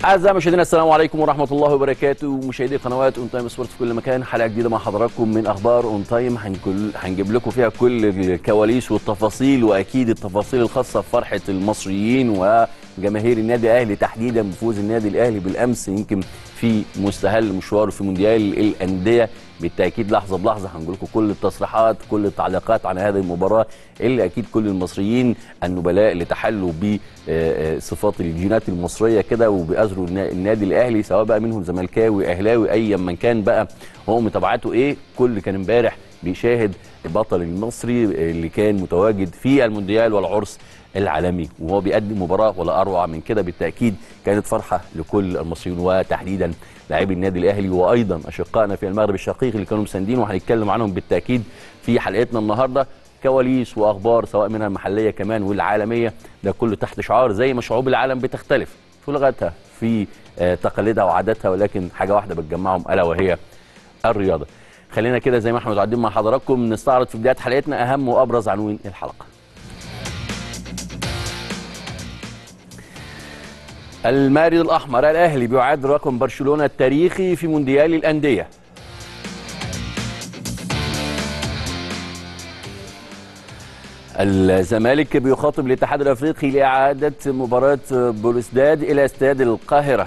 أعزائي المشاهدين السلام عليكم ورحمة الله وبركاته مشاهدي قنوات اون تايم سبورت في كل مكان حلقة جديدة مع حضراتكم من أخبار اون تايم هنكل- هنجيب لكم فيها كل الكواليس والتفاصيل وأكيد التفاصيل الخاصة بفرحة المصريين وجماهير النادي الأهلي تحديدا بفوز النادي الأهلي بالأمس يمكن في مستهل مشواره في مونديال الأندية بالتأكيد لحظة بلحظة هنقول لكم كل التصريحات كل التعليقات عن هذه المباراة اللي أكيد كل المصريين النبلاء اللي تحلوا بصفات الجينات المصرية كده وبأزروا النا- النادي الأهلي سواء بقى منهم زملكاوي أهلاوي أيا من كان بقى هو متابعته إيه كل كان امبارح بيشاهد البطل المصري اللي كان متواجد في المونديال والعرس العالمي وهو بيقدم مباراه ولا اروع من كده بالتاكيد كانت فرحه لكل المصريين وتحديدا لاعبي النادي الاهلي وايضا اشقائنا في المغرب الشقيق اللي كانوا مساندين وهنتكلم عنهم بالتاكيد في حلقتنا النهارده كواليس واخبار سواء منها المحليه كمان والعالميه ده كله تحت شعار زي ما شعوب العالم بتختلف في لغتها في آه، تقاليدها وعاداتها ولكن حاجه واحده بتجمعهم الا وهي الرياضه خلينا كده زي ما احنا متعودين مع حضراتكم نستعرض في بدايه حلقتنا اهم وابرز عناوين الحلقه المارد الأحمر الأهلي بيعاد رقم برشلونة التاريخي في مونديال الأندية الزمالك بيخاطب الاتحاد الأفريقي لإعادة مباراة بولوسداد إلى استاد القاهرة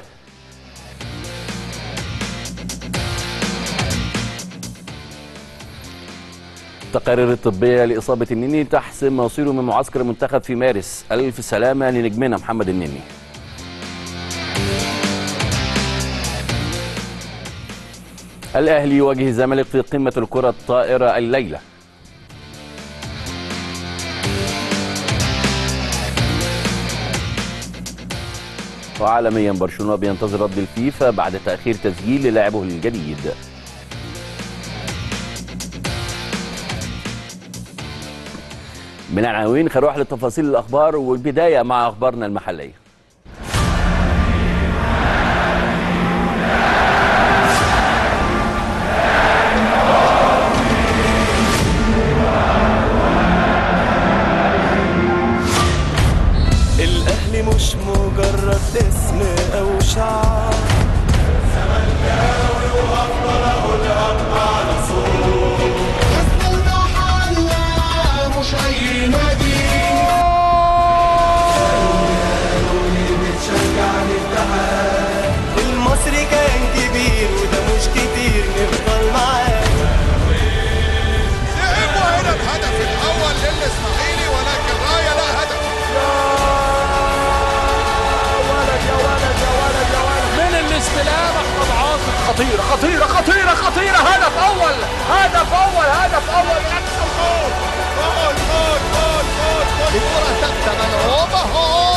التقارير الطبية لإصابة النني تحسم مصيره من معسكر المنتخب في مارس ألف سلامة لنجمنا محمد النني الأهلي يواجه الزمالك في قمة الكرة الطائرة الليلة وعالميا برشلونة بينتظر رد الفيفا بعد تأخير تسجيل لاعبه الجديد من العناوين خلينا نروح لتفاصيل الأخبار والبداية مع أخبارنا المحلية الأهلي مش مجرد اسم أو شعار اسم المحلة مش أي نادي المصري كان كبير وده مش كتير نفضل معاه لعبوا هنا بهدف الاول للاسماعيلي ولكن رايه لا هدف من الاستلام احمد عاطف خطيره خطيره خطيره خطيره هدف اول هدف اول هدف اول من اكثر جول جول جول جول جول جول الكره ثابته ملعوبه هو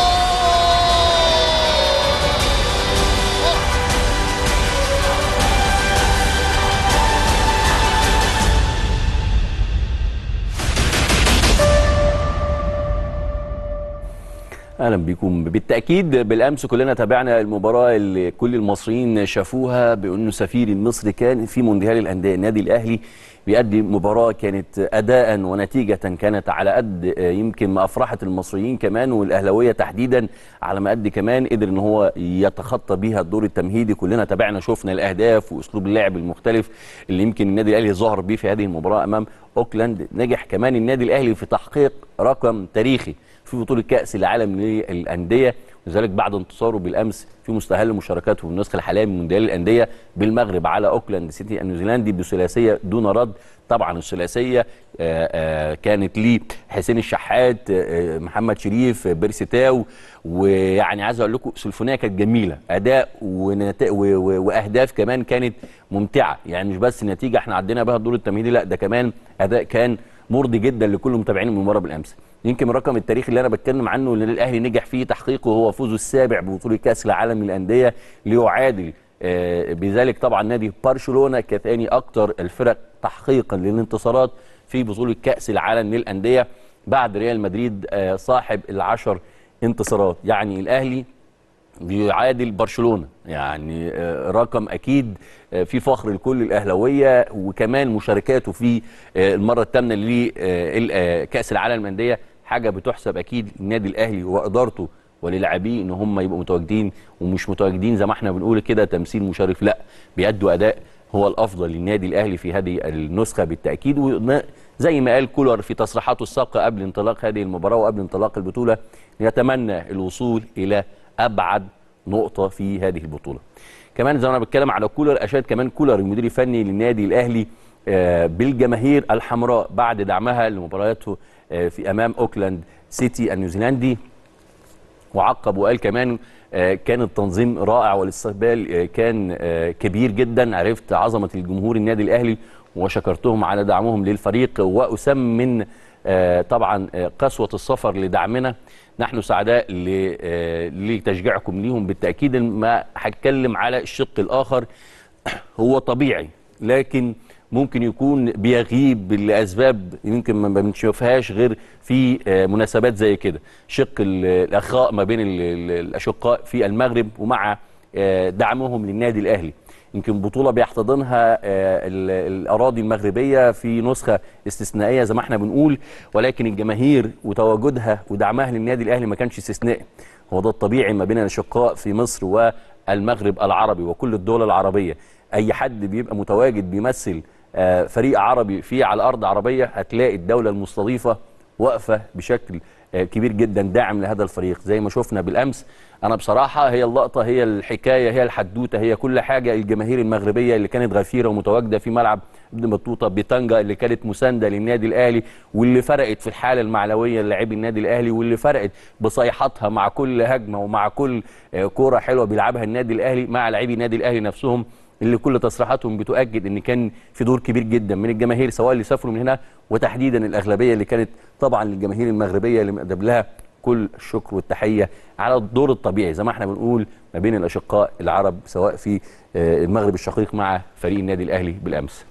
اهلا بكم بالتاكيد بالامس كلنا تابعنا المباراه اللي كل المصريين شافوها بانه سفير المصري كان في مونديال الانديه النادي الاهلي بيقدم مباراه كانت اداء ونتيجه كانت على قد آه، يمكن ما افرحت المصريين كمان والاهلاويه تحديدا على ما قد كمان قدر ان هو يتخطى بيها الدور التمهيدي كلنا تابعنا شفنا الاهداف واسلوب اللعب المختلف اللي يمكن النادي الاهلي ظهر بيه في هذه المباراه امام اوكلاند نجح كمان النادي الاهلي في تحقيق رقم تاريخي في بطوله كاس العالم للانديه وذلك بعد انتصاره بالامس في مستهل مشاركاته في النسخه الحاليه من مونديال الانديه بالمغرب على اوكلاند سيتي النيوزيلندي بثلاثيه دون رد طبعا الثلاثيه آه، آه، كانت ليه حسين الشحات آه، محمد شريف آه، بيرسي تاو ويعني عايز اقول لكم سلفونيه كانت جميله اداء ونت... و... و... واهداف كمان كانت ممتعه يعني مش بس نتيجه احنا عدينا بها الدور التمهيدي لا ده كمان اداء كان مرضي جدا لكل متابعين المباراه بالامس يمكن الرقم التاريخي اللي انا بتكلم عنه اللي الاهلي نجح فيه تحقيقه هو فوزه السابع ببطوله كاس العالم للانديه ليعادل آه، بذلك طبعا نادي برشلونه كثاني اكثر الفرق تحقيقا للانتصارات في بطوله كاس العالم للانديه بعد ريال مدريد آه، صاحب العشر انتصارات يعني الاهلي بيعادل برشلونه يعني آه، رقم اكيد آه، في فخر لكل الاهلاويه وكمان مشاركاته في آه، المره الثامنه لكاس العالم للانديه حاجه بتحسب اكيد النادي الاهلي وادارته وللاعبيه ان هم يبقوا متواجدين ومش متواجدين زي ما احنا بنقول كده تمثيل مشرف لا بيأدوا اداء هو الافضل للنادي الاهلي في هذه النسخه بالتاكيد وزي ما قال كولر في تصريحاته السابقه قبل انطلاق هذه المباراه وقبل انطلاق البطوله يتمنى الوصول الى ابعد نقطه في هذه البطوله. كمان زي ما انا بتكلم على كولر اشاد كمان كولر المدير الفني للنادي الاهلي آه، بالجماهير الحمراء بعد دعمها لمبارياته آه، في امام اوكلاند سيتي النيوزيلندي وعقب وقال كمان آه، كان التنظيم رائع والاستقبال آه، كان آه، كبير جدا عرفت عظمه الجمهور النادي الاهلي وشكرتهم على دعمهم للفريق واسم من آه، طبعا آه، قسوه السفر لدعمنا نحن سعداء ل- آه، لتشجيعكم ليهم بالتاكيد ما هتكلم على الشق الاخر هو طبيعي لكن ممكن يكون بيغيب لاسباب يمكن ما بنشوفهاش غير في آه، مناسبات زي كده شق ال- الاخاء ما بين ال- ال- الاشقاء في المغرب ومع آه، دعمهم للنادي الاهلي يمكن بطوله بيحتضنها آه، ال- الاراضي المغربيه في نسخه استثنائيه زي ما احنا بنقول ولكن الجماهير وتواجدها ودعمها للنادي الاهلي ما كانش استثنائي هو ده الطبيعي ما بين الاشقاء في مصر والمغرب العربي وكل الدول العربيه اي حد بيبقى متواجد بيمثل آه، فريق عربي في على ارض عربيه هتلاقي الدوله المستضيفه واقفه بشكل آه، كبير جدا داعم لهذا الفريق زي ما شفنا بالامس انا بصراحه هي اللقطه هي الحكايه هي الحدوته هي كل حاجه الجماهير المغربيه اللي كانت غفيره ومتواجده في ملعب ابن بطوطه بطنجه اللي كانت مسانده للنادي الاهلي واللي فرقت في الحاله المعنويه للاعبي النادي الاهلي واللي فرقت بصيحاتها مع كل هجمه ومع كل آه، كوره حلوه بيلعبها النادي الاهلي مع لاعبي النادي الاهلي نفسهم اللي كل تصريحاتهم بتؤكد ان كان في دور كبير جدا من الجماهير سواء اللي سافروا من هنا وتحديدا الاغلبيه اللي كانت طبعا للجماهير المغربيه اللي مقدم لها كل الشكر والتحيه على الدور الطبيعي زي ما احنا بنقول ما بين الاشقاء العرب سواء في آه، المغرب الشقيق مع فريق النادي الاهلي بالامس.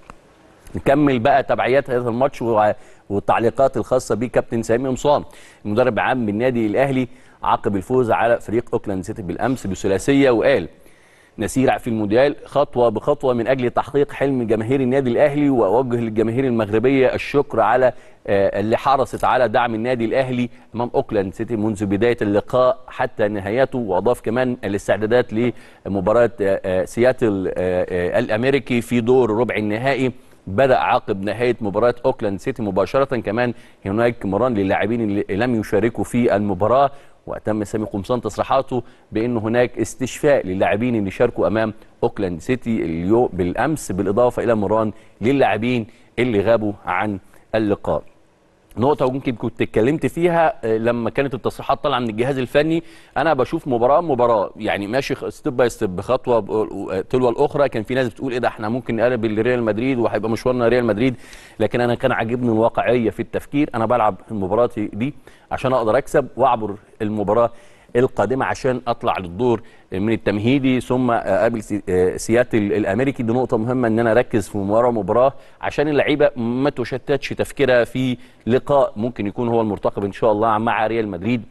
نكمل بقى تبعيات هذا الماتش وع- والتعليقات الخاصه بكابتن سامي قمصان المدرب العام بالنادي الاهلي عقب الفوز على فريق اوكلاند سيتي بالامس بثلاثيه وقال نسير في المونديال خطوه بخطوه من اجل تحقيق حلم جماهير النادي الاهلي واوجه للجماهير المغربيه الشكر على آه، اللي حرصت على دعم النادي الاهلي امام اوكلاند سيتي منذ بدايه اللقاء حتى نهايته واضاف كمان الاستعدادات لمباراه آه، آه، سياتل آه، آه، الامريكي في دور ربع النهائي بدأ عقب نهاية مباراة أوكلاند سيتي مباشرة كمان هناك مران للاعبين اللي لم يشاركوا في المباراة وأتم سامي قمصان تصريحاته بأن هناك استشفاء للاعبين اللي شاركوا أمام أوكلاند سيتي اليوم بالأمس بالإضافة إلى مران للاعبين اللي غابوا عن اللقاء نقطة ممكن كنت اتكلمت فيها آه، لما كانت التصريحات طالعة من الجهاز الفني أنا بشوف مباراة مباراة يعني ماشي ستيب باي ستيب خطوة ب- تلو الأخرى كان في ناس بتقول إيه ده إحنا ممكن نقلب لريال مدريد وهيبقى مشوارنا ريال مدريد لكن أنا كان عاجبني الواقعية في التفكير أنا بلعب المباراة دي عشان أقدر أكسب وأعبر المباراة القادمه عشان اطلع للدور من التمهيدي ثم اقابل سي- آه، سياتل الامريكي دي نقطه مهمه ان انا اركز في مباراه مباراه عشان اللعيبه ما تشتتش تفكيرها في لقاء ممكن يكون هو المرتقب ان شاء الله مع ريال مدريد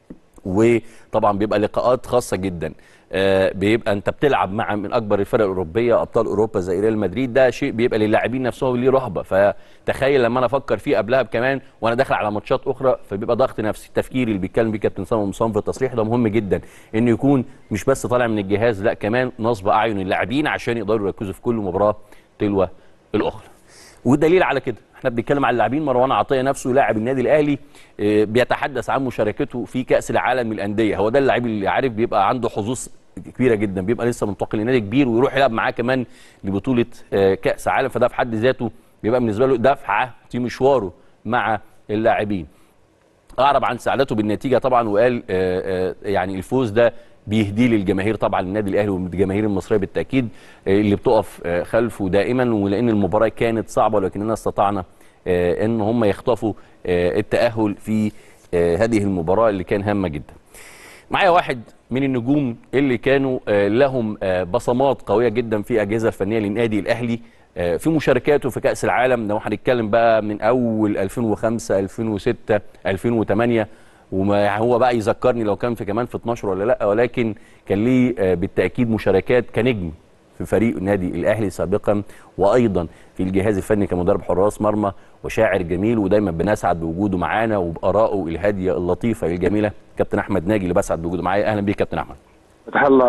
وطبعا بيبقى لقاءات خاصه جدا آه، بيبقى انت بتلعب مع من اكبر الفرق الاوروبيه ابطال اوروبا زي ريال مدريد ده شيء بيبقى للاعبين نفسهم ليه رهبه فتخيل لما انا افكر فيه قبلها بكمان وانا داخل على ماتشات اخرى فبيبقى ضغط نفسي التفكير اللي بيتكلم بيه كابتن سامي مصطفى في التصريح ده مهم جدا انه يكون مش بس طالع من الجهاز لا كمان نصب اعين اللاعبين عشان يقدروا يركزوا في كل مباراه تلو الاخرى والدليل على كده احنا بنتكلم على اللاعبين مروان عطيه نفسه لاعب النادي الاهلي اه، بيتحدث عن مشاركته في كاس العالم للانديه هو ده اللاعب اللي عارف بيبقى عنده حظوظ كبيره جدا بيبقى لسه منتقل لنادي كبير ويروح يلعب معاه كمان لبطوله اه، كاس عالم فده في حد ذاته بيبقى بالنسبه له دفعه في مشواره مع اللاعبين اعرب عن سعادته بالنتيجه طبعا وقال آه، آه، يعني الفوز ده بيهديه للجماهير طبعا النادي الاهلي والجماهير المصريه بالتاكيد آه، اللي بتقف آه، خلفه دائما ولان المباراه كانت صعبه ولكننا استطعنا آه، ان هم يخطفوا آه، التاهل في آه، هذه المباراه اللي كان هامه جدا. معايا واحد من النجوم اللي كانوا آه، لهم آه، بصمات قويه جدا في الاجهزه الفنيه للنادي الاهلي آه، في مشاركاته في كاس العالم لو هنتكلم بقى من اول 2005 2006 2008 وما هو بقى يذكرني لو كان في كمان في 12 ولا لا ولكن كان ليه آه، بالتاكيد مشاركات كنجم في فريق النادي الاهلي سابقا وايضا في الجهاز الفني كمدرب حراس مرمى وشاعر جميل ودايما بنسعد بوجوده معانا وبارائه الهاديه اللطيفه الجميله كابتن احمد ناجي اللي بسعد بوجوده معايا اهلا بيك كابتن احمد فتح الله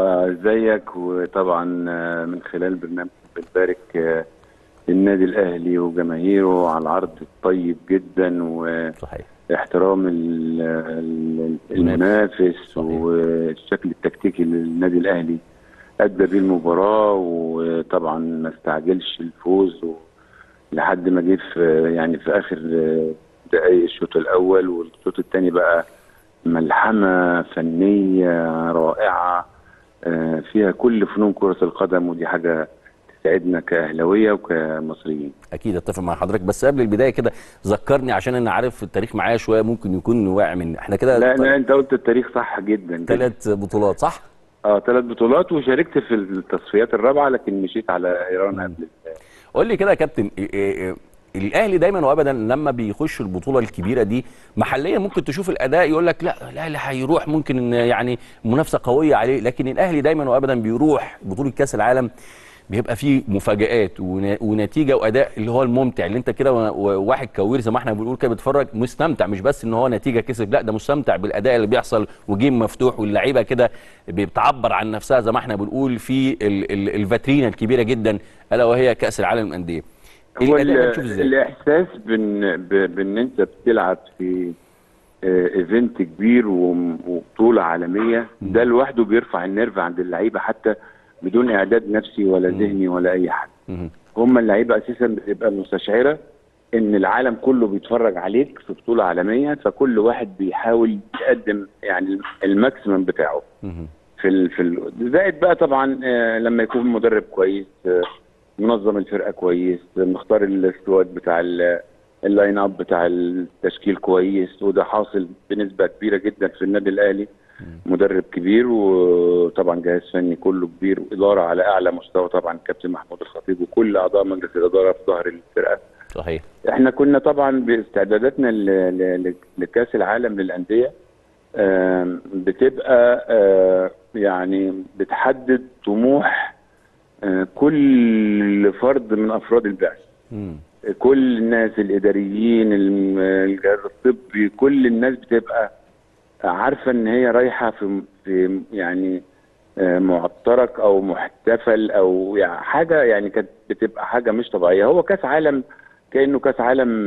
ازيك وطبعا آه، من خلال برنامج بنبارك آه، للنادي الاهلي وجماهيره على العرض الطيب جدا صحيح واحترام ال- ال- المنافس صحيح. والشكل التكتيكي للنادي الاهلي ادى بيه المباراه وطبعا ما استعجلش الفوز و- لحد ما جه في يعني في اخر آه، دقايق الشوط الاول والشوط الثاني بقى ملحمه فنيه رائعه آه، فيها كل فنون كره القدم ودي حاجه تسعدنا كاهلاويه وكمصريين اكيد اتفق مع حضرتك بس قبل البدايه كده ذكرني عشان انا عارف التاريخ معايا شويه ممكن يكون واقع من احنا كده لا لا انت قلت التاريخ صح جدا جدا. ثلاث بطولات صح اه ثلاث بطولات وشاركت في التصفيات الرابعه لكن مشيت على ايران قبل قول لي كده يا كابتن إيه- إيه- الاهلي دايما وابدا لما بيخش البطوله الكبيره دي محليا ممكن تشوف الاداء يقول لك لا الاهلي هيروح ممكن ان يعني منافسه قويه عليه لكن الاهلي دايما وابدا بيروح بطوله كاس العالم بيبقى فيه مفاجآت ون- ونتيجه واداء اللي هو الممتع اللي انت كده و- و- واحد كوير زي ما احنا بنقول كده بتتفرج مستمتع مش بس ان هو نتيجه كسب لا ده مستمتع بالاداء اللي بيحصل وجيم مفتوح واللعيبه كده بتعبر عن نفسها زي ما احنا بنقول في ال- ال- الفاترينا الكبيره جدا الا وهي كاس العالم للانديه هو الاداء ده ال- بتشوف ازاي؟ الاحساس بان ب- بان انت بتلعب في آه، ايفنت كبير وم- وبطوله عالميه ده لوحده بيرفع النيرف عند اللعيبه حتى بدون اعداد نفسي ولا ذهني ولا اي حاجه مهم. هم اللعيبه اساسا بتبقى مستشعره ان العالم كله بيتفرج عليك في بطوله عالميه فكل واحد بيحاول يقدم يعني الماكسيمم بتاعه مهم. في ال... في ال... زائد بقى طبعا آه، لما يكون مدرب كويس آه، منظم الفرقه كويس آه، مختار السكواد بتاع ال- اللاين اب بتاع التشكيل كويس وده حاصل بنسبه كبيره جدا في النادي الاهلي مدرب كبير وطبعا جهاز فني كله كبير واداره على اعلى مستوى طبعا كابتن محمود الخطيب وكل اعضاء مجلس الاداره في ظهر الفرقه صحيح احنا كنا طبعا باستعداداتنا ل- ل- ل- لكاس العالم للانديه آم، بتبقى آه، يعني بتحدد طموح آه، كل فرد من افراد البعثه مم. كل الناس الاداريين الم- الجهاز الطبي كل الناس بتبقى عارفه ان هي رايحه في في يعني آه، معترك او محتفل او يعني حاجه يعني كانت بتبقى حاجه مش طبيعيه هو كاس عالم كانه كاس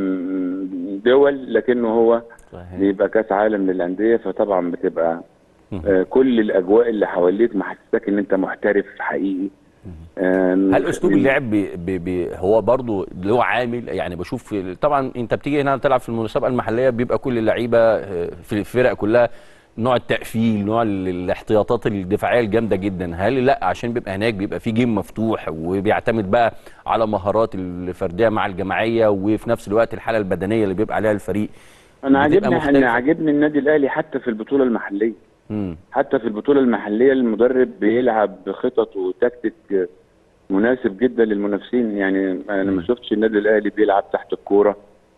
عالم دول لكنه هو صحيح بيبقى كاس عالم للانديه فطبعا بتبقى آه، كل الاجواء اللي حواليك محسسك ان انت محترف حقيقي آم، هل اسلوب اللعب بي بي بي هو برضو له عامل يعني بشوف في طبعا انت بتيجي هنا تلعب في المسابقه المحليه بيبقى كل اللعيبه آه، في الفرق كلها نوع التقفيل نوع ال- الاحتياطات الدفاعيه الجامده جدا هل لا عشان بيبقى هناك بيبقى في جيم مفتوح وبيعتمد بقى على مهارات الفرديه مع الجماعيه وفي نفس الوقت الحاله البدنيه اللي بيبقى عليها الفريق انا بتبقى عاجبني مختلفة. انا عاجبني النادي الاهلي حتى في البطوله المحليه مم. حتى في البطوله المحليه المدرب بيلعب بخطط وتكتيك مناسب جدا للمنافسين يعني انا ما شفتش النادي الاهلي بيلعب تحت الكوره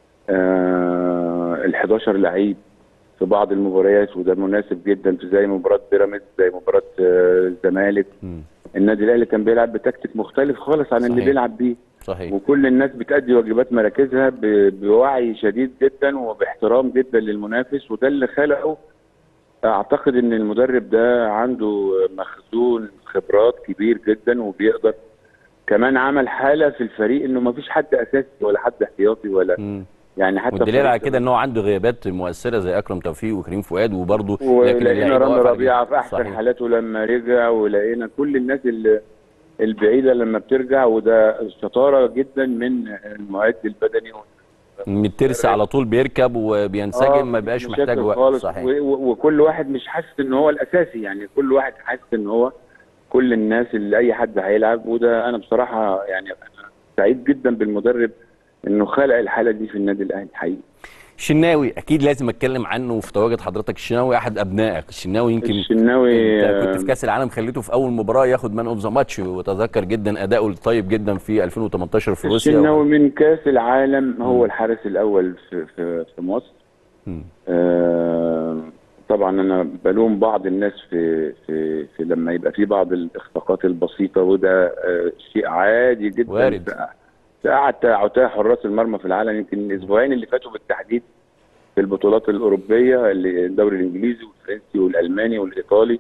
ال 11 لعيب في بعض المباريات وده مناسب جدا في زي مباراه بيراميدز زي مباراه آه، الزمالك مم. النادي الاهلي كان بيلعب بتكتيك مختلف خالص عن اللي صحيح. بيلعب بيه صحيح وكل الناس بتأدي واجبات مراكزها ب- بوعي شديد جدا وباحترام جدا للمنافس وده اللي خلقه اعتقد ان المدرب ده عنده مخزون خبرات كبير جدا وبيقدر كمان عمل حاله في الفريق انه ما فيش حد اساسي ولا حد احتياطي ولا مم. يعني حتى والدليل على فريق- كده ان هو عنده غيابات مؤثره زي اكرم توفيق وكريم فؤاد وبرضه لكن ولقينا اللعيبة رامي واقفة على ربيعه رجليه. في احسن صحيح. حالاته لما رجع ولقينا كل الناس اللي البعيده لما بترجع وده شطاره جدا من المعد البدني من الترس على طول بيركب وبينسجم ما بيبقاش مشاكل محتاج وقت خالص صحيح و- و- وكل واحد مش حاسس ان هو الاساسي يعني كل واحد حاسس ان هو كل الناس اللي اي حد هيلعب وده انا بصراحه يعني أنا سعيد جدا بالمدرب انه خلق الحاله دي في النادي الاهلي حقيقي الشناوي اكيد لازم اتكلم عنه في تواجد حضرتك الشناوي احد ابنائك الشناوي يمكن الشناوي انت كنت في آه، كاس العالم خليته في اول مباراه ياخد مان اوف ذا ماتش وتذكر جدا اداؤه الطيب جدا في 2018 في روسيا الشناوي من كاس العالم هو الحارس الاول في في, في مصر مم. آه، طبعا انا بلوم بعض الناس في في, في لما يبقى في بعض الاخفاقات البسيطه وده آه، شيء عادي جدا وارد. في- في قعد عتاه حراس المرمى في العالم يمكن الاسبوعين اللي فاتوا بالتحديد في في البطولات الاوروبيه اللي- الدوري الانجليزي والفرنسي والالماني والايطالي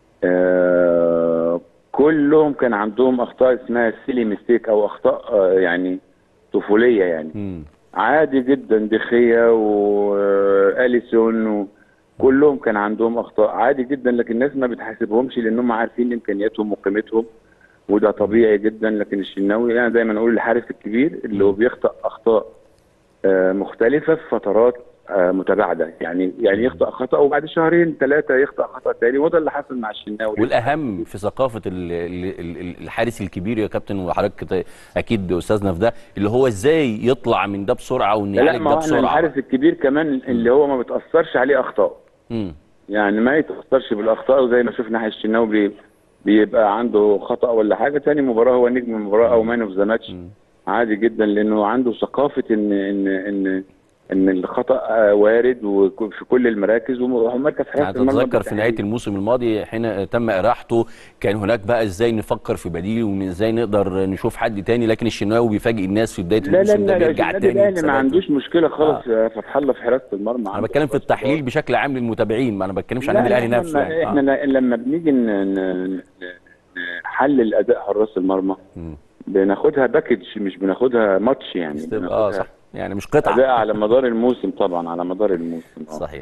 آه كلهم كان عندهم اخطاء اسمها سيلي ميستيك او اخطاء آه يعني طفوليه يعني مم. عادي جدا دخية واليسون وكلهم كان عندهم اخطاء عادي جدا لكن الناس ما بتحاسبهمش لانهم عارفين امكانياتهم وقيمتهم وده طبيعي جدا لكن الشناوي انا دايما اقول الحارس الكبير اللي هو بيخطأ اخطاء آه، مختلفة في فترات آه، متباعدة يعني يعني يخطأ خطأ وبعد شهرين ثلاثة يخطأ خطأ تاني وده اللي حصل مع الشناوي والاهم في ثقافه ال- ال- ال- الحارس الكبير يا كابتن وحضرتك ت- اكيد استاذنا في ده اللي هو ازاي يطلع من ده بسرعه وان لا يعالج ما ده هو احنا بسرعه الحارس الكبير كمان اللي هو ما بتأثرش عليه اخطاء مم. يعني ما يتأثرش بالأخطاء وزي ما شفنا حي الشناوي بي- بيبقى عنده خطأ ولا حاجة تاني مباراة هو نجم المباراة أو مان اوف ذا ماتش عادي جدا لأنه عنده ثقافة إن إن إن إن الخطأ آه، وارد وفي كل المراكز ومركز يعني حراسة المرمى تتذكر في نهايه بالتحديد. الموسم الماضي حين تم اراحته كان هناك بقى ازاي نفكر في بديل وان ازاي نقدر نشوف حد تاني لكن الشناوي بيفاجئ الناس في بدايه لا لا الموسم ده لا, لا بيرجع النادي تاني الأهلي ما بثباته. عندوش مشكلة خالص آه. فتح الله في حراسة المرمى انا عنده بتكلم في فرص التحليل كبار. بشكل عام للمتابعين ما انا بتكلمش عن لا، النادي الاهلي لا، نفسه لما يعني. احنا آه. ل- لما بنيجي ن- ن- نحلل اداء حراس المرمى مم. بناخدها باكج مش بناخدها ماتش يعني استب- اه بناخدها صح يعني مش قطعه اداء على مدار الموسم طبعا على مدار الموسم آه. صحيح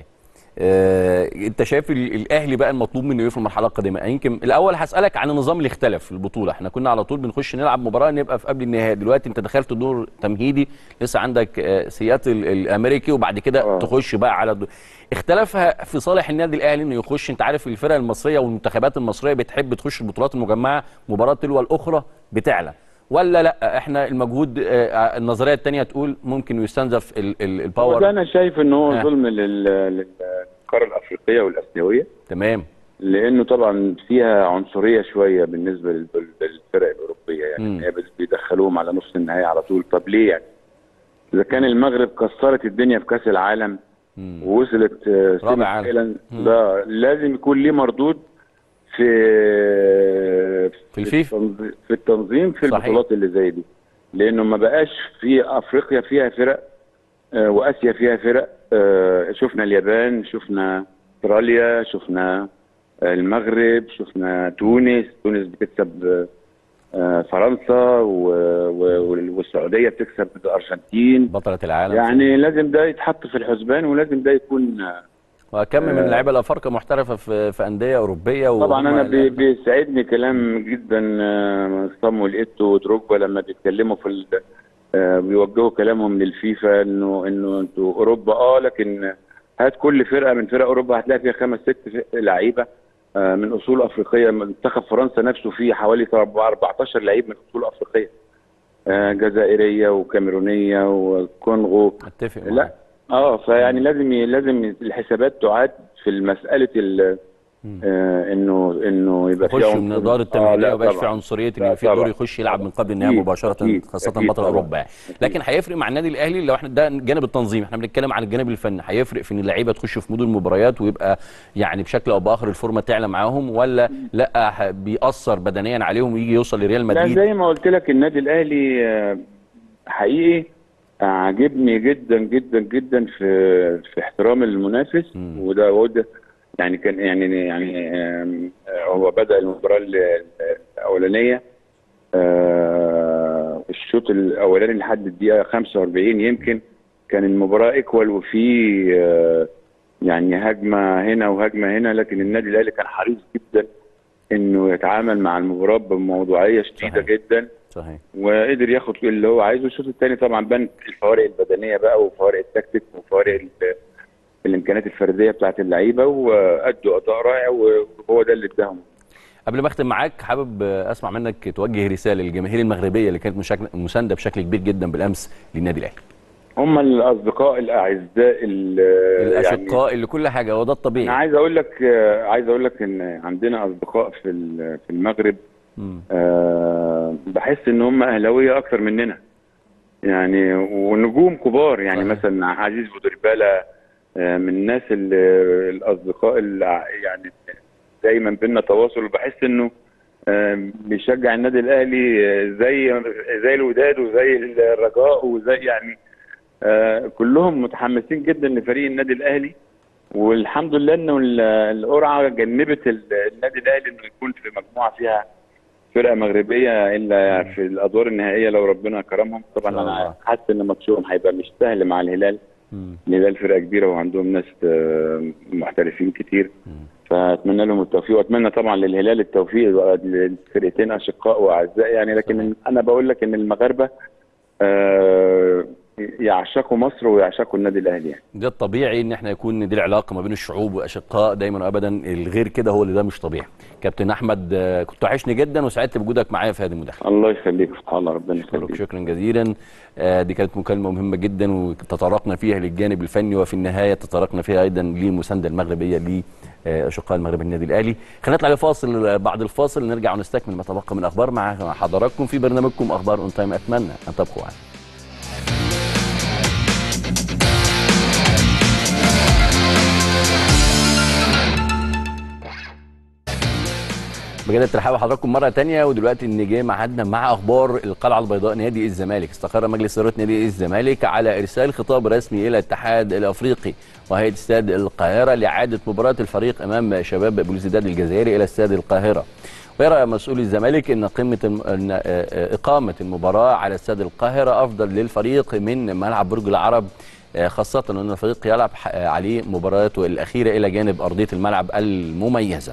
آه، انت شايف ال- الاهلي بقى المطلوب منه ايه في المرحله القادمه يمكن الاول هسالك عن النظام اللي اختلف في البطوله احنا كنا على طول بنخش نلعب مباراه نبقى في قبل النهائي دلوقتي انت دخلت دور تمهيدي لسه عندك آه، سياتل الامريكي وبعد كده آه. تخش بقى على الدور. اختلفها في صالح النادي الاهلي انه يخش انت عارف الفرق المصريه والمنتخبات المصريه بتحب تخش البطولات المجمعه مباراه تلو الاخرى بتعلى ولا لا احنا المجهود آه، النظريه الثانيه تقول ممكن يستنزف ال- ال- هو الباور ده انا شايف ان هو آه. ظلم لل- للقاره الافريقيه والاسيويه تمام لانه طبعا فيها عنصريه شويه بالنسبه لل- للفرق الاوروبيه مم. يعني هي بيدخلوهم على نص النهائي على طول طب ليه يعني اذا كان المغرب كسرت الدنيا في كاس العالم مم. ووصلت آه، رابع سيمي عالم. فاينال، مم. ده لازم يكون ليه مردود في في الفيفا. التنظ- في التنظيم في صحيح. البطولات اللي زي دي لانه ما بقاش في افريقيا فيها فرق آه، واسيا فيها فرق آه، شفنا اليابان شفنا استراليا شفنا آه، المغرب شفنا تونس تونس بتكسب آه، فرنسا و- و- والسعوديه بتكسب الارجنتين بطلة العالم يعني لازم ده يتحط في الحسبان ولازم ده يكون آه، وكم من اللعيبه الافارقه محترفه في في انديه اوروبيه طبعا وهم انا بي- لا- بيسعدني كلام جدا آه، صامويل ايتو ودروجبا لما بيتكلموا في ال- آه، بيوجهوا كلامهم للفيفا انه انه انتوا اوروبا اه لكن هات كل فرقه من فرق اوروبا هتلاقي فيها خمس ست ف- لعيبه آه، من اصول افريقيه منتخب فرنسا نفسه فيه حوالي 14 لعيب من اصول افريقيه آه، جزائريه وكاميرونيه وكونغو اتفق لا معاك. اه فيعني لازم ي- لازم الحسابات تعاد في المساله ال- آه انه انه يبقى في يخش عنصر- من اداره آه، التمهيديه لا ما يبقاش في طبعاً. عنصريه لا ان في دور طبعاً. يخش يلعب من قبل النهائي أكيد، مباشره أكيد، خاصه أكيد بطل طبعاً. اوروبا يعني لكن هيفرق مع النادي الاهلي لو احنا ده الجانب التنظيمي احنا بنتكلم عن الجانب الفني هيفرق في ان اللعيبه تخش في مود المباريات ويبقى يعني بشكل او باخر الفورمه تعلى معاهم ولا لا ه- بيأثر بدنيا عليهم ويجي يوصل لريال لا مدريد زي ما قلت لك النادي الاهلي آه، حقيقي عاجبني جدا جدا جدا في في احترام المنافس مم. وده وده يعني كان يعني يعني آم، آه، هو بدا المباراه ال- الاولانيه آه، الشوط الاولاني لحد الدقيقه 45 يمكن كان المباراه ايكوال وفي آه، يعني هجمه هنا وهجمه هنا لكن النادي الاهلي كان حريص جدا انه يتعامل مع المباراه بموضوعيه شديده صحيح. جدا صحيح وقدر ياخد اللي هو عايزه الشوط الثاني طبعا بان الفوارق البدنيه بقى وفوارق التكتيك وفوارق ال- الامكانيات الفرديه بتاعت اللعيبه وادوا اداء رائع وهو ده اللي اداهم قبل ما اختم معاك حابب اسمع منك توجه رساله للجماهير المغربيه اللي كانت مشاكل- مسانده بشكل كبير جدا بالامس للنادي الاهلي هم الاصدقاء الاعزاء ال- الاشقاء اللي كل حاجه وده انا الطبيعي عايز اقول لك عايز اقول لك ان عندنا اصدقاء في ال- في المغرب مم. آه، بحس ان هم اهلاويه اكتر مننا يعني ونجوم كبار يعني صحيح. مثلا عزيز بودربالة آه، من الناس اللي الاصدقاء اللي ع- يعني دايما بينا تواصل وبحس انه آه، بيشجع النادي الاهلي آه، زي زي الوداد وزي الرجاء وزي يعني آه، كلهم متحمسين جدا لفريق النادي الاهلي والحمد لله انه ال- القرعه جنبت ال- النادي الاهلي انه يكون في مجموعه فيها فرقه مغربيه الا في الادوار النهائيه لو ربنا كرمهم طبعا إن شاء الله. انا حاسس ان ماتشهم هيبقى مش سهل مع الهلال الهلال فرقه كبيره وعندهم ناس آه، محترفين كتير فاتمنى لهم التوفيق واتمنى طبعا للهلال التوفيق للفرقتين اشقاء واعزاء يعني لكن انا بقول لك ان المغاربه آه، يعشقوا مصر ويعشقوا النادي الاهلي يعني ده الطبيعي ان احنا يكون دي العلاقه ما بين الشعوب واشقاء دايما وابدا الغير كده هو اللي ده مش طبيعي كابتن احمد آه، كنت وحشني جدا وسعدت بوجودك معايا في هذه المداخله الله يخليك سبحان الله ربنا أشكرك يخليك شكرا جزيلا آه، دي كانت مكالمه مهمه جدا وتطرقنا فيها للجانب الفني وفي النهايه تطرقنا فيها ايضا للمسانده المغربيه لاشقاء المغرب النادي الاهلي خلينا نطلع لفاصل آه، بعد الفاصل نرجع ونستكمل ما تبقى من اخبار مع مع حضراتكم في برنامجكم اخبار اون تايم اتمنى ان تبقوا معنا بجد الترحاب بحضراتكم مره تانية ودلوقتي ان جه ميعادنا مع اخبار القلعه البيضاء نادي الزمالك استقر مجلس اداره نادي الزمالك على ارسال خطاب رسمي الى الاتحاد الافريقي وهيئه استاد القاهره لاعاده مباراه الفريق امام شباب بلوزداد الجزائري الى استاد القاهره ويرى مسؤولي الزمالك ان قمه الم... ان آه، آه، اقامه المباراه على استاد القاهره افضل للفريق من ملعب برج العرب آه، خاصه ان الفريق يلعب ح- آه، عليه مبارياته الاخيره الى جانب ارضيه الملعب المميزه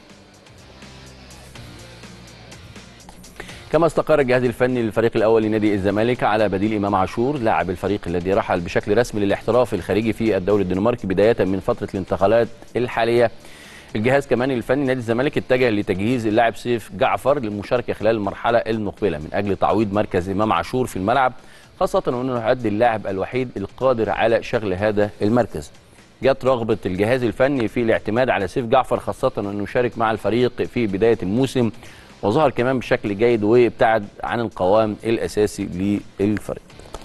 كما استقر الجهاز الفني للفريق الاول لنادي الزمالك على بديل امام عاشور لاعب الفريق الذي رحل بشكل رسمي للاحتراف الخارجي في الدوري الدنماركي بدايه من فتره الانتقالات الحاليه الجهاز كمان الفني نادي الزمالك اتجه لتجهيز اللاعب سيف جعفر للمشاركه خلال المرحله المقبله من اجل تعويض مركز امام عاشور في الملعب خاصه وانه يعد اللاعب الوحيد القادر على شغل هذا المركز جت رغبة الجهاز الفني في الاعتماد على سيف جعفر خاصة أنه يشارك مع الفريق في بداية الموسم وظهر كمان بشكل جيد وابتعد عن القوام الأساسي للفريق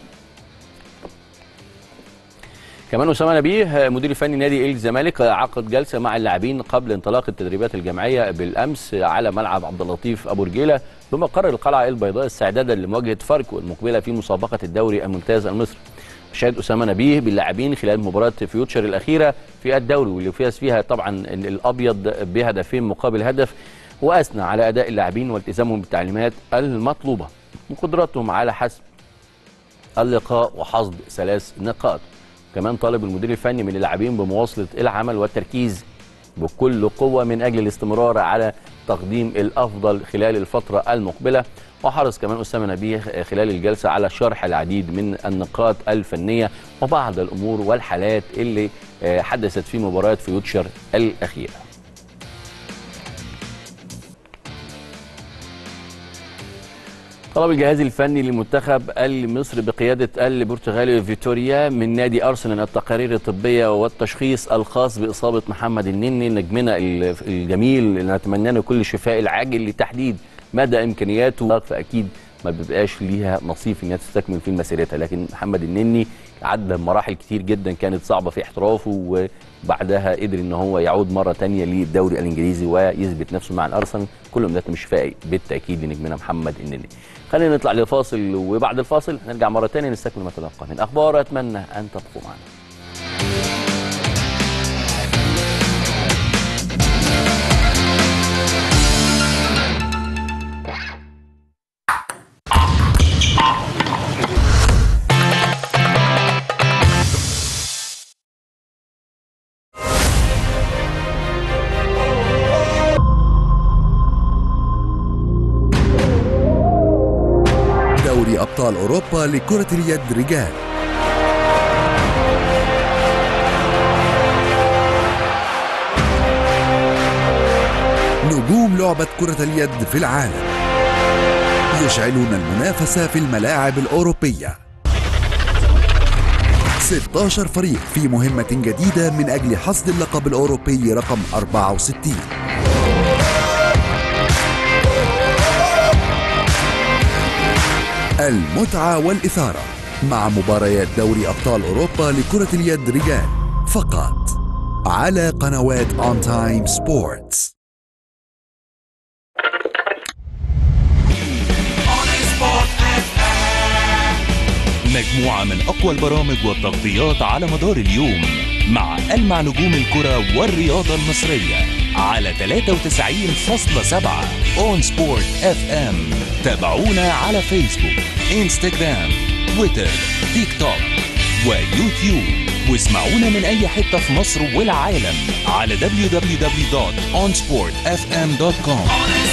كمان أسامة نبيه مدير الفني نادي الزمالك عقد جلسة مع اللاعبين قبل انطلاق التدريبات الجماعية بالأمس على ملعب عبد اللطيف أبو رجيلة بمقر القلعة البيضاء استعدادا لمواجهة فاركو المقبلة في مسابقة الدوري الممتاز المصري شهد أسامة نبيه باللاعبين خلال مباراة فيوتشر الأخيرة في الدوري واللي فاز فيها طبعا الأبيض بهدفين مقابل هدف وأثنى على أداء اللاعبين والتزامهم بالتعليمات المطلوبة وقدرتهم على حسم اللقاء وحصد ثلاث نقاط كمان طالب المدير الفني من اللاعبين بمواصلة العمل والتركيز بكل قوة من أجل الاستمرار على تقديم الأفضل خلال الفترة المقبلة وحرص كمان أسامة نبيه خلال الجلسة على شرح العديد من النقاط الفنية وبعض الأمور والحالات اللي آه، حدثت في مباراة فيوتشر الأخيرة طلب الجهاز الفني للمنتخب المصري بقيادة البرتغالي فيتوريا من نادي أرسنال التقارير الطبية والتشخيص الخاص بإصابة محمد النني نجمنا ال- الجميل اللي نتمنى له كل الشفاء العاجل لتحديد مدى إمكانياته فأكيد ما بيبقاش ليها نصيب انها تستكمل في مسيرتها لكن محمد النني عدى مراحل كتير جدا كانت صعبه في احترافه وبعدها قدر ان هو يعود مره تانية للدوري الانجليزي ويثبت نفسه مع الارسنال كل من مش شفاء بالتاكيد لنجمنا محمد النني خلينا نطلع لفاصل وبعد الفاصل نرجع مره تانية نستكمل ما تبقى من اخبار اتمنى ان تبقوا معنا دوري أبطال أوروبا لكرة اليد رجال نجوم لعبة كرة اليد في العالم يشعلون المنافسة في الملاعب الأوروبية 16 فريق في مهمة جديدة من أجل حصد اللقب الأوروبي رقم 64 المتعة والإثارة مع مباريات دوري أبطال أوروبا لكرة اليد رجال فقط على قنوات أون تايم سبورتس نجم مجموعة من أقوى البرامج والتغطيات على مدار اليوم مع ألمع نجوم الكرة والرياضة المصرية على 93.7 اون سبورت اف ام تابعونا على فيسبوك انستجرام تويتر تيك توك ويوتيوب واسمعونا من أي حتة في مصر والعالم على www.onsportfm.com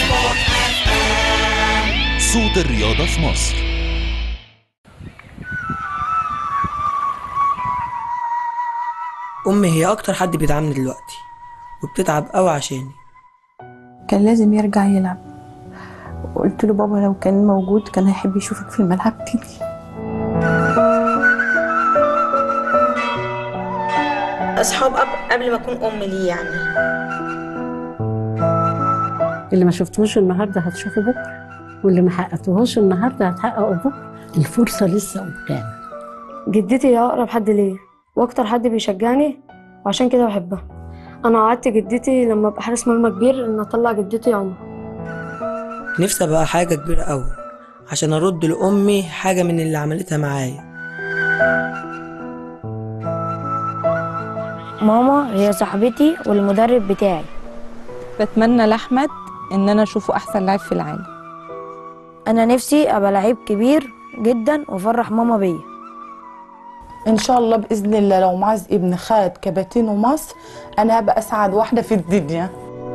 صوت الرياضة في مصر أمي هي أكتر حد بيدعمني دلوقتي وبتتعب أوي عشاني كان لازم يرجع يلعب وقلت له بابا لو كان موجود كان هيحب يشوفك في الملعب تاني أصحاب أب قبل ما أكون أم ليه يعني اللي ما شفتوش النهارده هتشوفه بكره واللي ما حققتهوش النهارده هتحققه بكره الفرصه لسه قدام جدتي هي أقرب حد ليا وأكتر حد بيشجعني وعشان كده بحبها أنا وعدت جدتي لما أبقى حارس مرمى كبير إن أطلع جدتي عمر نفسي أبقى حاجة كبيرة أوي عشان أرد لأمي حاجة من اللي عملتها معايا ماما هي صاحبتي والمدرب بتاعي بتمنى لأحمد إن أنا أشوفه أحسن لاعب في العالم أنا نفسي أبقى لعيب كبير جدا وأفرح ماما بيا ان شاء الله باذن الله لو معاذ ابن خد كباتينو مصر انا هبقى اسعد واحده في الدنيا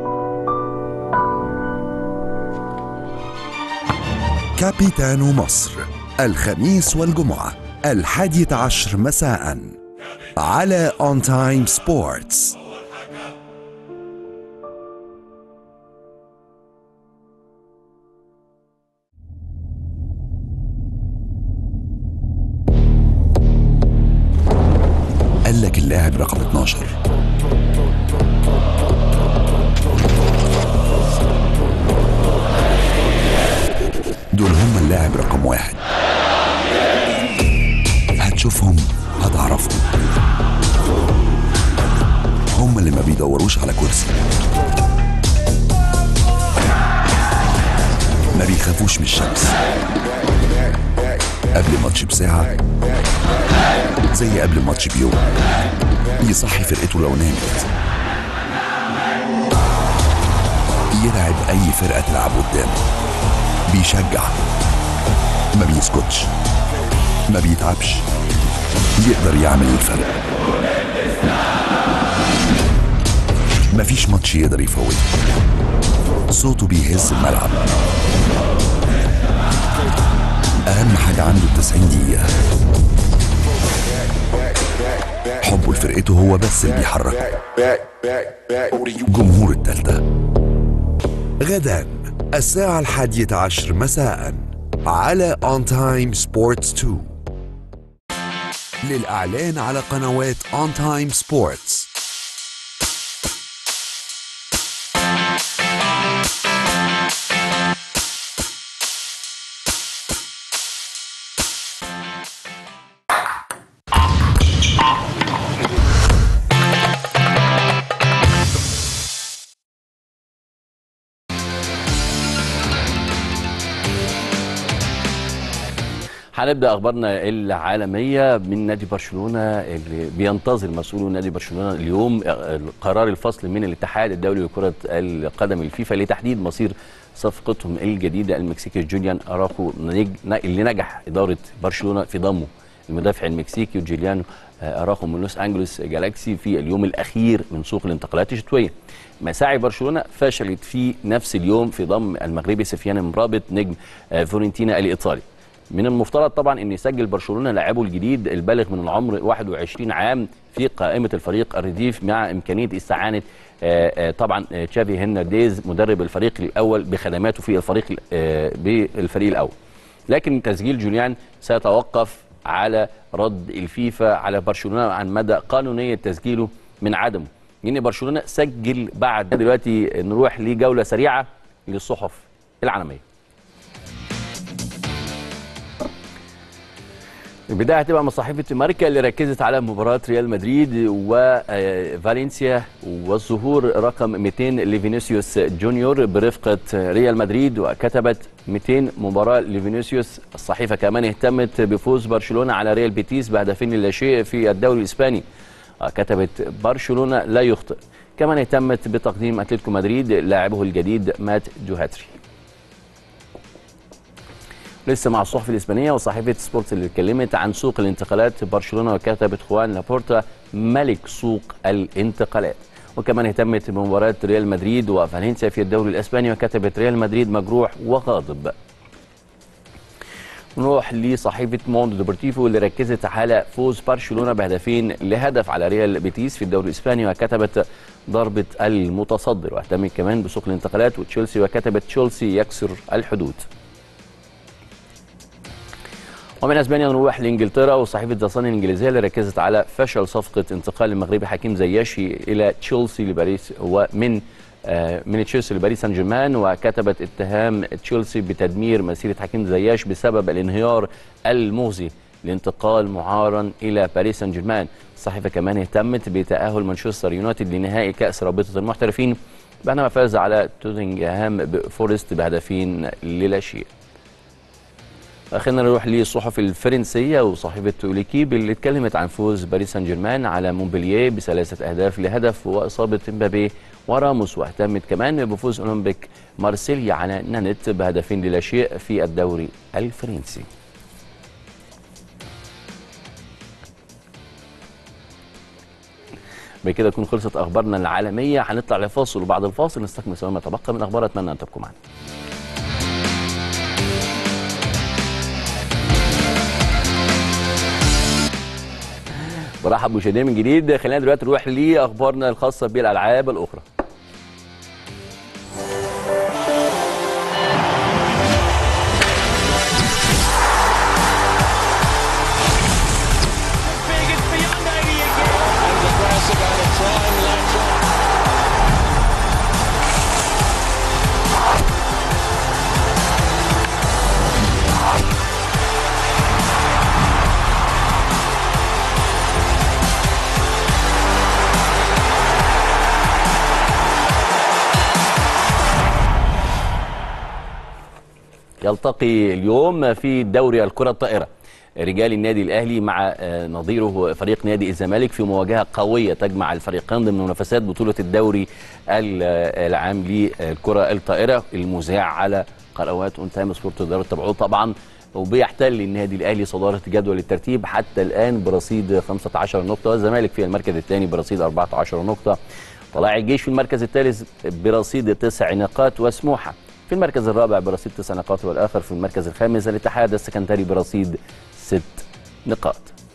كابيتانو مصر الخميس والجمعة الحادية عشر مساء على اون تايم سبورتس قال لك اللاعب رقم 12 دول هم اللاعب رقم واحد هتشوفهم هتعرفهم هم اللي ما بيدوروش على كرسي ما بيخافوش من الشمس قبل الماتش بساعة زي قبل الماتش بيوم يصحي فرقته لو نامت يلعب أي فرقة تلعب قدامه بيشجع ما بيسكتش ما بيتعبش يقدر يعمل الفرق مفيش ماتش يقدر يفوته صوته بيهز الملعب أهم حاجة عنده التسعين دقيقة حبه لفرقته هو بس اللي بيحركه جمهور التالتة غدا الساعة الحادية عشر مساء على اون تايم سبورتس 2 للإعلان على قنوات اون تايم سبورتس هنبدا اخبارنا العالميه من نادي برشلونه اللي بينتظر مسؤول نادي برشلونه اليوم قرار الفصل من الاتحاد الدولي لكره القدم الفيفا لتحديد مصير صفقتهم الجديده المكسيكي جوليان اراخو اللي نجح اداره برشلونه في ضمه المدافع المكسيكي جوليانو اراخو من لوس انجلوس جالاكسي في اليوم الاخير من سوق الانتقالات الشتويه مساعي برشلونه فشلت في نفس اليوم في ضم المغربي سفيان مرابط نجم فورنتينا الايطالي من المفترض طبعا ان يسجل برشلونه لاعبه الجديد البالغ من العمر 21 عام في قائمه الفريق الرديف مع امكانيه استعانه طبعا تشافي هرنانديز مدرب الفريق الاول بخدماته في الفريق بالفريق الاول لكن تسجيل جوليان سيتوقف على رد الفيفا على برشلونه عن مدى قانونيه تسجيله من عدمه لان برشلونه سجل بعد دلوقتي نروح لجوله سريعه للصحف العالميه البدايه هتبقى من صحيفه ماركا اللي ركزت على مباراه ريال مدريد وفالنسيا والظهور رقم 200 لفينيسيوس جونيور برفقه ريال مدريد وكتبت 200 مباراه لفينيسيوس الصحيفه كمان اهتمت بفوز برشلونه على ريال بيتيس بهدفين لا شيء في الدوري الاسباني كتبت برشلونه لا يخطئ كمان اهتمت بتقديم اتلتيكو مدريد لاعبه الجديد مات جوهاتري لسه مع الصحف الاسبانيه وصحيفه سبورتس اللي اتكلمت عن سوق الانتقالات برشلونه وكتبت خوان لابورتا ملك سوق الانتقالات وكمان اهتمت بمباراه ريال مدريد وفالنسيا في الدوري الاسباني وكتبت ريال مدريد مجروح وغاضب نروح لصحيفه موندو ديبورتيفو اللي ركزت على فوز برشلونه بهدفين لهدف على ريال بيتيس في الدوري الاسباني وكتبت ضربه المتصدر واهتمت كمان بسوق الانتقالات وتشيلسي وكتبت تشيلسي يكسر الحدود ومن اسبانيا نروح لانجلترا وصحيفه ذا صن الانجليزيه اللي ركزت على فشل صفقه انتقال المغربي حكيم زياشي الى تشيلسي لباريس ومن آه، من تشيلسي لباريس سان جيرمان وكتبت اتهام تشيلسي بتدمير مسيره حكيم زياش بسبب الانهيار المغزي لانتقال معارا الى باريس سان جيرمان الصحيفه كمان اهتمت بتاهل مانشستر يونايتد لنهائي كاس رابطه المحترفين بعدما فاز على توتنغهام بفورست بهدفين للا شيء خلينا نروح للصحف الفرنسيه وصحيفه ليكيب اللي اتكلمت عن فوز باريس سان جيرمان على مونبلييه بثلاثه اهداف لهدف واصابه مبابي وراموس واهتمت كمان بفوز اولمبيك مارسيليا على نانت بهدفين للا شيء في الدوري الفرنسي بكده تكون خلصت اخبارنا العالميه هنطلع لفاصل وبعد الفاصل نستكمل سوا ما تبقى من اخبار اتمنى ان تبقوا معنا برحب بمشاهدينا من جديد خلينا دلوقتي نروح لاخبارنا الخاصه بالالعاب الاخرى يلتقي اليوم في دوري الكرة الطائرة رجال النادي الأهلي مع آه، نظيره فريق نادي الزمالك في مواجهة قوية تجمع الفريقين ضمن منافسات بطولة الدوري ال- آه، العام للكرة الطائرة المذاع على قنوات اون تايم سبورت تقدروا تتابعوه طبعا وبيحتل النادي الاهلي صداره جدول الترتيب حتى الان برصيد 15 نقطه والزمالك في المركز الثاني برصيد 14 نقطه طلائع الجيش في المركز الثالث برصيد تسع نقاط وسموحه في المركز الرابع برصيد تسع نقاط والاخر في المركز الخامس الاتحاد السكندري برصيد ست نقاط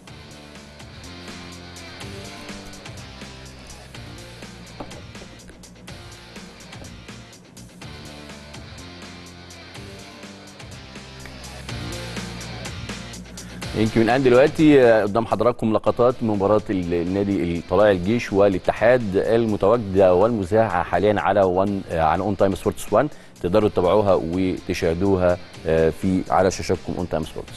يمكن من الان دلوقتي آه، قدام حضراتكم لقطات من مباراه ال- النادي طلائع الجيش والاتحاد المتواجده والمذاعه حاليا على وان آه، على اون تايم سبورتس 1 تقدروا تتابعوها وتشاهدوها آه، في على شاشاتكم اون تايم سبورتس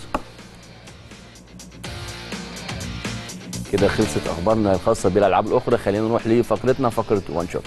كده خلصت اخبارنا الخاصه بالالعاب الاخرى خلينا نروح لفقرتنا فقره وان شوت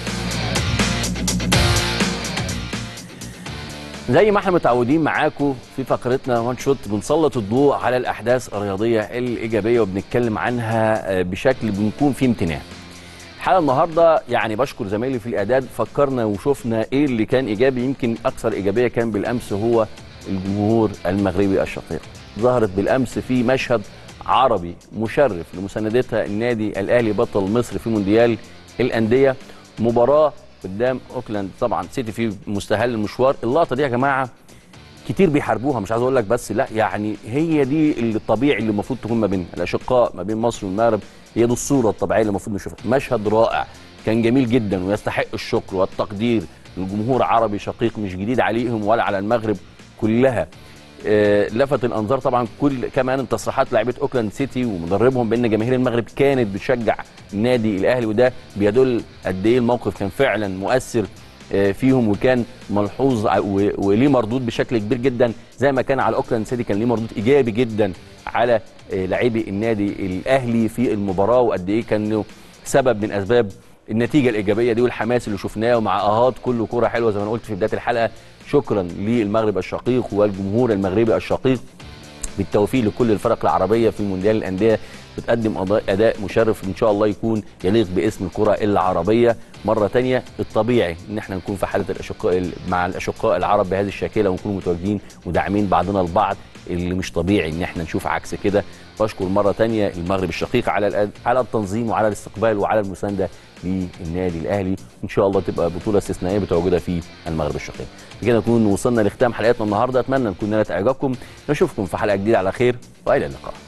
زي ما احنا متعودين معاكم في فقرتنا وان شوت بنسلط الضوء على الاحداث الرياضيه الايجابيه وبنتكلم عنها آه، بشكل بنكون فيه امتنان. الحلقه النهارده يعني بشكر زمايلي في الاعداد فكرنا وشفنا ايه اللي كان ايجابي يمكن اكثر ايجابيه كان بالامس هو الجمهور المغربي الشقيق. ظهرت بالامس في مشهد عربي مشرف لمساندتها النادي الاهلي بطل مصر في مونديال الانديه مباراه قدام اوكلاند طبعا سيتي في مستهل المشوار اللقطه دي يا جماعه كتير بيحاربوها مش عايز اقول لك بس لا يعني هي دي اللي الطبيعي اللي المفروض تكون ما بين الاشقاء ما بين مصر والمغرب هي دي الصوره الطبيعيه اللي المفروض نشوفها مشهد رائع كان جميل جدا ويستحق الشكر والتقدير الجمهور عربي شقيق مش جديد عليهم ولا على المغرب كلها آه، لفت الانظار طبعا كل كمان تصريحات لاعيبه اوكلاند سيتي ومدربهم بان جماهير المغرب كانت بتشجع النادي الاهلي وده بيدل قد ايه الموقف كان فعلا مؤثر آه، فيهم وكان ملحوظ ع- و- وليه مردود بشكل كبير جدا زي ما كان على اوكلاند سيتي كان ليه مردود ايجابي جدا على آه، لاعبي النادي الاهلي في المباراه وقد ايه كانوا سبب من اسباب النتيجه الايجابيه دي والحماس اللي شفناه ومع اهات كل كوره حلوه زي ما انا قلت في بدايه الحلقه شكرا للمغرب الشقيق والجمهور المغربي الشقيق بالتوفيق لكل الفرق العربيه في مونديال الانديه بتقدم أضاء- اداء مشرف ان شاء الله يكون يليق باسم الكره العربيه مره تانية الطبيعي ان احنا نكون في حاله الاشقاء ال- مع الاشقاء العرب بهذه الشكله ونكون متواجدين وداعمين بعضنا البعض اللي مش طبيعي ان احنا نشوف عكس كده بشكر مره تانية المغرب الشقيق على الأد- على التنظيم وعلى الاستقبال وعلى المسانده للنادي الاهلي ان شاء الله تبقى بطوله استثنائيه بتواجدها في المغرب الشقيق بكده نكون وصلنا لختام حلقتنا النهارده اتمنى نكون نالت اعجابكم نشوفكم في حلقه جديده على خير والى اللقاء